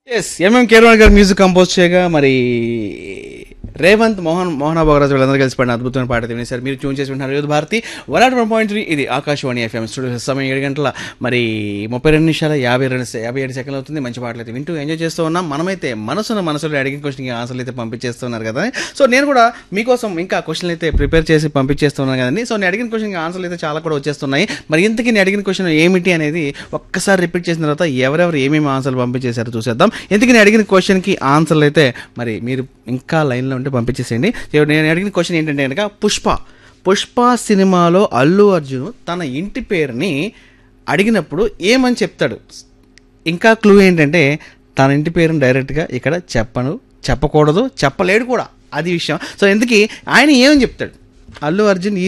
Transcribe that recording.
yes MM Keeravani గారు music compose చేయగా మరి రేవంత్ మోహన్ మోహన్ భోగరాజు వీళ్ళందరూ కలిసి పడిన అద్భుతమైన పాట వినేశారు మీరు ట్యూన్ చేసి ఉంటున్నారు youth Bharati one nought one point three ఇది ఆకాశవాణి ఎఫ్ఎం స్టూడియో సమయం ఏడు గంటల మరి ముప్పై రెండు నిమిషాల యాభై రెండు సె- యాభై ఏడు సెకండ్లు అవుతుంది మంచి పాటలు అయితే వింటూ ఎంజాయ్ చేస్తూ ఉన్నాం మనమైతే మనసున మనసులో అడిగిన క్వశ్చన్కి ఆన్సర్లు అయితే పంపించేస్తున్నారు కదా సో నేను కూడా మీకోసం ఇంకా క్వశ్చన్లు అయితే ప్రిపేర్ చేసి పంపించేస్తున్నాను కదండి సో నేను అడిగిన క్వశ్చన్కి ఆన్సర్లు అయితే చాలా కూడా వచ్చేస్తున్నాయి మరి ఇంతకీ నేను అడిగిన క్వశ్చన్ ఏమిటి అనేది ఒక్కసారి రిపీట్ చేసిన తర్వాత ఎవరెవరు ఏమేమి ఆన్సర్లు పంపించేశారో చూసేద్దాం ఎందుకు నేను అడిగిన క్వశ్చన్కి ఆన్సర్లు అయితే మరి మీరు ఇంకా లైన్లో ఉంటే పంపించేసేయండి సో నేను అడిగిన క్వశ్చన్ ఏంటంటే కనుక పుష్ప పుష్ప సినిమాలో అల్లు అర్జున్ తన ఇంటి పేరుని అడిగినప్పుడు ఏమని చెప్తాడు ఇంకా క్లూ ఏంటంటే తన ఇంటి పేరుని డైరెక్ట్గా ఇక్కడ చెప్పను చెప్పకూడదు చెప్పలేడు కూడా అది విషయం సో ఎందుకు ఆయన ఏమని చెప్తాడు అల్లు అర్జున్ ఈ